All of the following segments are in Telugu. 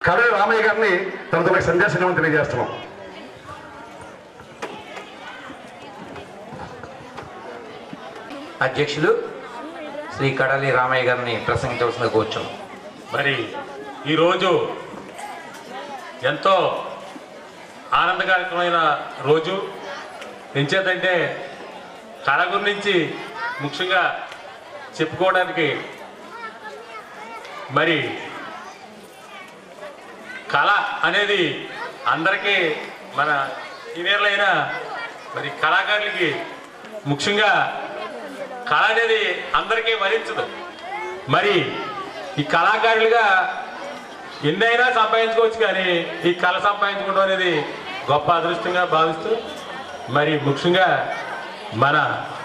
కడలి రామయ్య గారిని తనతో ఒక సందేశం ఇవ్వమని తెలియజేస్తున్నాం అధ్యక్షులు శ్రీ కడలి రామయ్య గారిని ప్రసంగించవలసిన కూర్చున్నాం మరి ఈరోజు ఎంతో ఆనందకరమైన రోజు ఎంచేతంటే కళ గురించి ముఖ్యంగా చెప్పుకోవడానికి మరి కళ అనేది అందరికీ మన సీనియర్లైన మరి కళాకారులకి ముఖ్యంగా కళ అనేది అందరికీ వరించదు మరి ఈ కళాకారులుగా ఎన్నైనా సంపాదించుకోవచ్చు కానీ ఈ కళ సంపాదించుకోవడం అనేది గొప్ప అదృష్టంగా భావిస్తూ మరి ముఖ్యంగా మన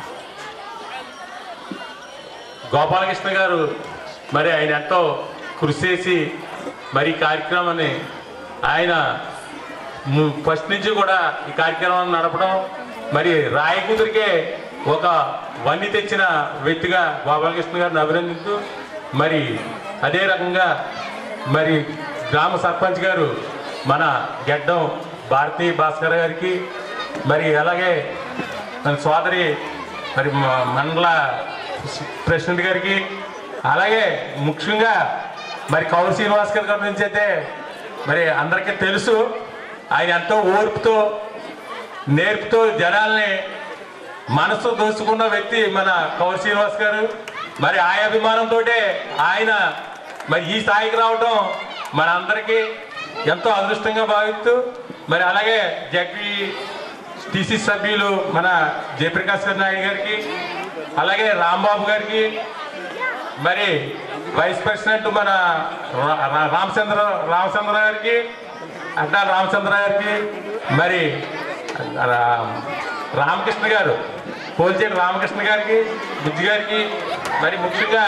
గోపాలకృష్ణ గారు మరి ఆయన ఎంతో కృషి చేసి మరి ఈ కార్యక్రమాన్ని ఆయన ము- ఫస్ట్ నుంచి కూడా ఈ కార్యక్రమాన్ని నడపడం మరి రాయకూతురికే ఒక వన్ని తెచ్చిన వ్యక్తిగా గోపాలకృష్ణ గారిని అభినందిస్తూ మరి అదే రకంగా మరి గ్రామ సర్పంచ్ గారు మన గెడ్డం భారతీ భాస్కర్ గారికి మరి అలాగే మన సోదరి మరి మ- మండల ప్రెసిడెంట్ గారికి అలాగే ముఖ్యంగా మరి కౌరు శ్రీనివాస్ గారి గారి నుంచి అయితే మరి అందరికీ తెలుసు ఆయన ఎంతో ఓర్పుతో నేర్పుతో జనాల్ని మనసు దోచుకున్న వ్యక్తి మన కౌర్ శ్రీనివాస్ గారు మరి ఆ అభిమానంతో ఆయన మరి ఈ స్థాయికి రావటం మన అందరికీ ఎంతో అదృష్టంగా భావిస్తూ మరి అలాగే జడ్పీ టీసీ సభ్యులు మన జయప్రకాష్ గారి నాయుడు గారికి అలాగే రాంబాబు గారికి మరి వైస్ ప్రెసిడెంట్ మన రా- రా- రామచంద్ర రామచంద్ర గారికి అడ్డా రామచంద్ర గారికి మరి రా- రామకృష్ణ గారు పోల్చేటి రామకృష్ణ గారికి బుజ్జి గారికి మరి ముఖ్యంగా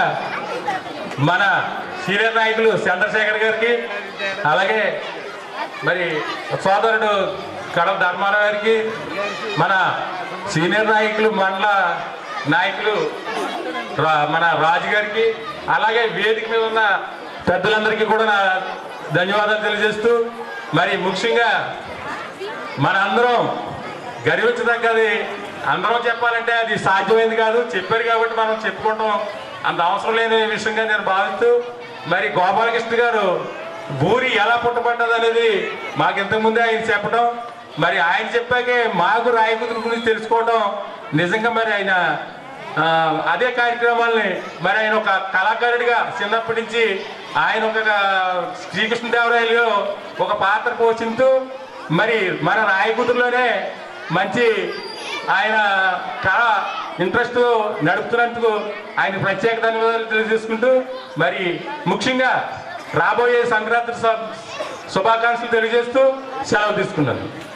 మన సీనియర్ నాయకులు చంద్రశేఖర్ గారికి అలాగే మరి సోదరుడు కడవ ధర్మారావు గారికి మన సీనియర్ నాయకులు మండల నాయకులు రా- మన రాజు గారికి అలాగే వేదిక మీద ఉన్న పెద్దలందరికీ కూడా నా ధన్యవాదాలు తెలియజేస్తూ మరి ముఖ్యంగా మన అందరం గర్వించదగ్గది అందరం చెప్పాలంటే అది సాధ్యమైంది కాదు చెప్పారు కాబట్టి మనం చెప్పుకోవటం అంత అవసరం లేని విషయంగా నేను భావిస్తూ మరి గోపాలకృష్ణ గారు భూరి ఎలా పుట్టబడ్డది అనేది మాకు ఇంతకుముందే ఆయన చెప్పడం మరి ఆయన చెప్పాకే మాకు రాయకుతుల గురించి తెలుసుకోవడం నిజంగా మరి ఆయన ఆ, అదే కార్యక్రమాల్ని మరి ఆయన ఒక కళాకారుడిగా చిన్నప్పటి నుంచి ఆయన ఒక శ్రీకృష్ణదేవరాయలు ఒక పాత్ర పోషిస్తూ మరి మన రాయకూతురులోనే మంచి ఆయన కళ ఇంట్రెస్ట్ నడుపుతున్నందుకు ఆయన ప్రత్యేక ధన్యవాదాలు తెలియజేసుకుంటూ మరి ముఖ్యంగా రాబోయే సంక్రాంతి శుభాకాంక్షలు తెలియజేస్తూ సెలవు తీసుకున్నాను